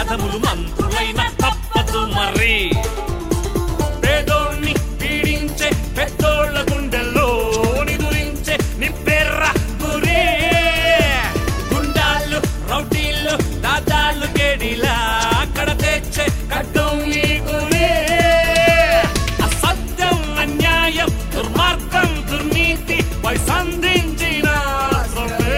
వేదములు మంత్రులైన తప్పదు మరి పేదోణ్ణి పీడించే పెద్దోళ్ళ గుండెల్లో నిదురించే నిప్పెర్ర గురే గుండాళ్ళు రౌటీళ్ళు దాదాళ్ళు కేడిలా అక్కడ తెచ్చే కట్టం ఈ గురే అసత్యం అన్యాయం దుర్మార్గం దుర్నీతి పై సంధించిన సొమ్మే.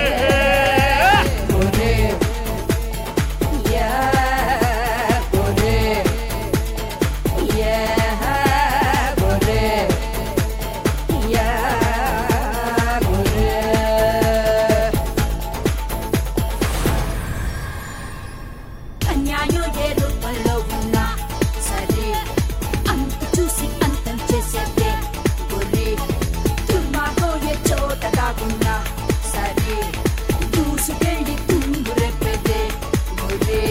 అన్యాయం ఏ రూపంలో ఉన్నా సరే అంత చూసి అంతం చేసేదే గొర్రె దుర్మార్గం ఏ చోట దాగున్నా సరే దూసుకెళ్ళి తుంగు రేపేదే గొర్రె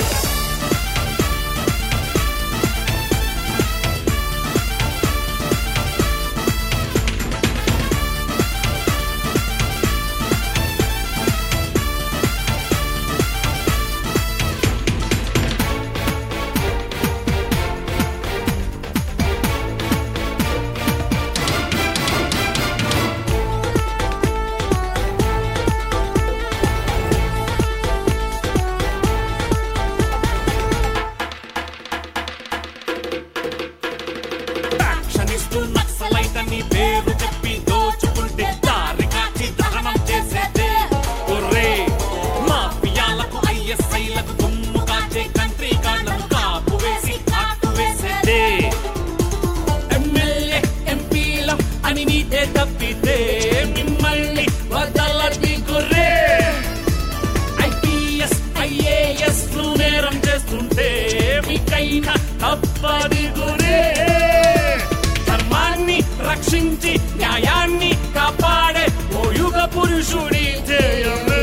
యాక్షన్ ఇస్తూ నక్సలైట్ అని పేరు చెప్పి దోచుకుంటే దారి కాచి దహనం చేసేదే ఒర్రే మాఫియాలకు ఐఎస్ఐలకు దుమ్ము కాచే కంట్రీ గాళ్లకు కాపు వేసి కాటు వేసేదే ఎమ్మెల్యే ఎంపీల అని నీదే తప్పితే మిమ్మల్ని వదలది గుర్రే ఐపీఎస్ ఐఏఎస్ నేరం చేస్తుంటే మీకైనా తప్పది గురే ధర్మాన్ని రక్షించి న్యాయాన్ని కాపాడే ఓ యుగ పురుషుడి ధ్యేయమే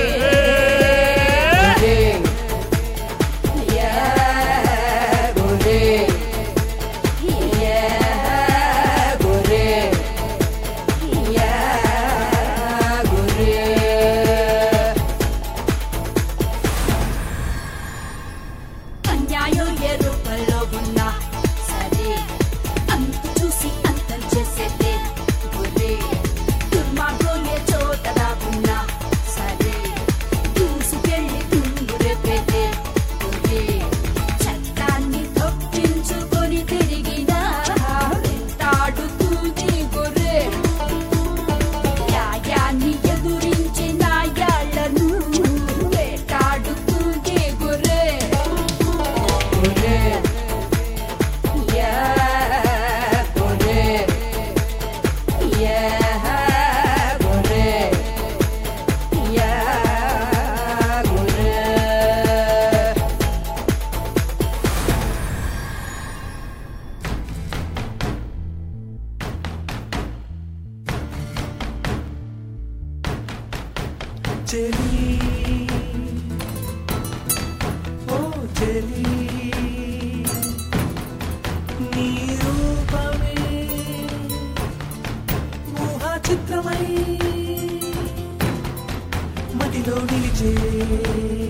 అన్యాయం ఏ రూపంలో ఉన్నా సరే అంత చూసి అంతం చేసేదే గొర్రె దుర్మార్గం ఏ చోట దాగున్నా సరే దూసుకెళ్ళి తుంగు రేపేదే గొర్రె చట్టాన్ని తప్పించుకొని తిరిగినా వెంటాడుతుంది గొర్రె న్యాయాన్ని ఎదురించి నాయాళ్లను వేటాడుతుంది గొర్రె చెలి ఓ చెలి నీ రూపమే ఊహ చిత్రమై మదిలో నిలిచే